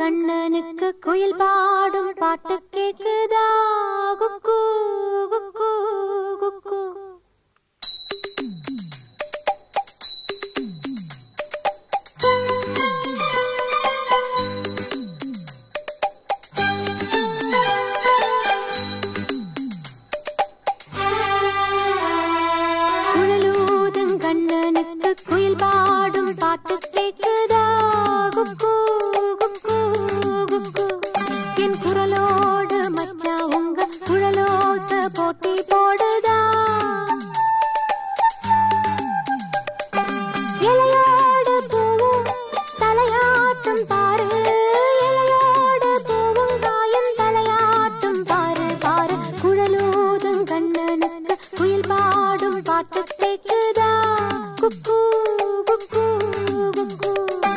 கண்ணனுக்கு குயில் பாடும் பாட்டு கேக்குதா குக்கு குக்கு குக்கு குழலூதும் கண்ணனுக்கு குயில் பாடும் பாட்டு கேக்குதா குக்கு குக்கு குக்கு என் குரலோடு மச்சா உங்க குழலோச போட்டி போடுதா இலையோடு பூவும் தலையாட்டும் பாரு இலையோடு பூவும் காயும் தலையாட்டும் பாரு பாரு குழலூதும் கண்ணனுக்கு குயில் பாடும் பாட்டு கேக்குதா குக்கு குக்கு குக்கு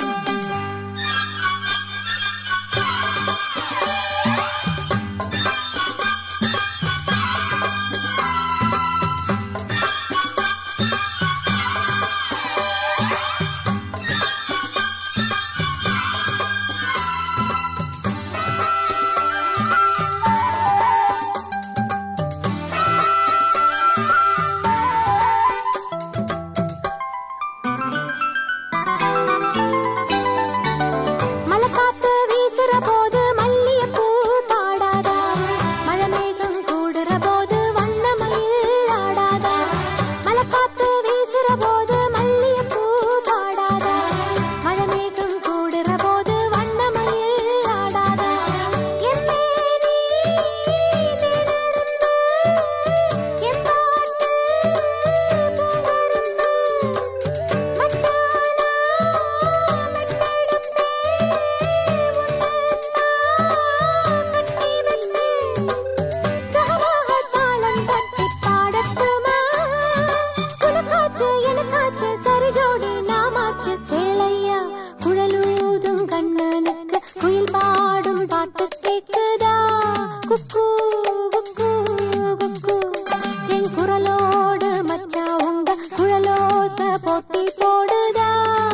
மலைக்காத்து வீசுற போது மல்லிகைப்பூ பாடாதா மழை மேகம் கூடுற போது வண்ணமயில் ஆடாதா மலைக்காத்து வீசுற போது மல்லிகைப்பூ பாடாதா மழை மேகம் கூடுற போது வண்ணமயில் ஆடாதா என் மேனி நிழலிருந்து என் பாட்டு பூங்கொழுந்து மச்சானா குயில் பாடும் பாட்டு கேக்குதா குக்கு குக்கு குக்கு என் குரலோடு மச்சா உங்க குழலோச போட்டி போடுதா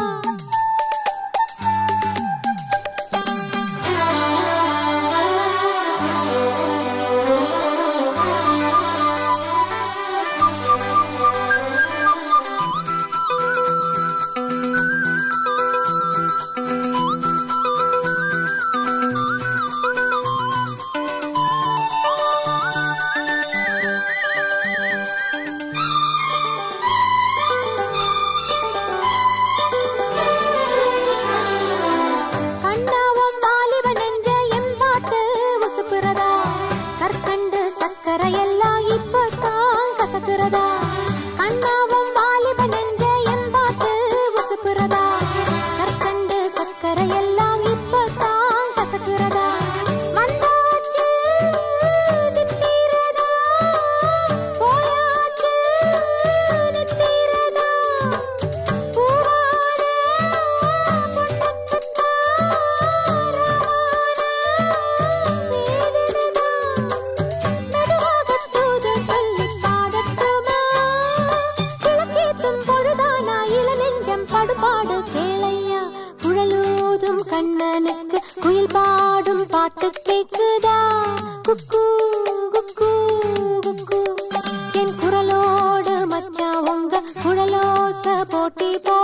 கண்ணாவும் வாலிப நெஞ்ச எம்பாட்டு உசுப்புறதா கற்கண்டு சக்கரை எல்லாம் இப்பதான் கசக்குறதா கண்ணாவும் வாலிப நெஞ்ச எம்பாட்டு உசுப்புறதா கற்கண்டு சக்கரை எல்லாம் இப்பதான் கசக்குறதா வந்தாச்சு நிற்கிறதா போயாச்சு நிற்கிறதா பூவான கண்ணனுக்கு குயில் பாடும் பாட்டு கேக்குதா குக்கு குக்கு குக்கு என் குரலோடு மச்சா உங்க குழலோச போட்டி போ